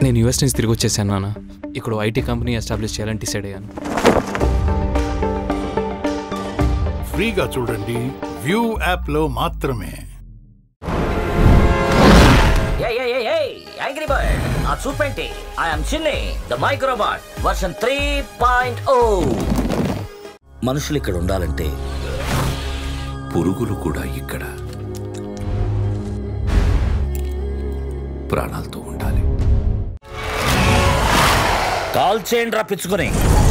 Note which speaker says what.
Speaker 1: నేను యూఎస్ నుంచి తిరిగి వచ్చేసాను నాన్న ఇక్కడ ఐటీ కంపెనీ ఎస్టాబ్లిష్ చేయాలని డిసైడ్ అయ్యాను
Speaker 2: ఫ్రీగా చూడండి వ్యూ యాప్ లో మాత్రమే
Speaker 3: యాంగ్రీ బర్డ్ ఆ చూపేంటి I'm Chinni the microbot version three point O మనుషులు ఇక్కడ ఉండాలంటే
Speaker 4: పురుగులు కూడా ఇక్కడ ప్రాణాలతో ఉండాలి
Speaker 3: కాల్ చేయండి రప్పించుకుని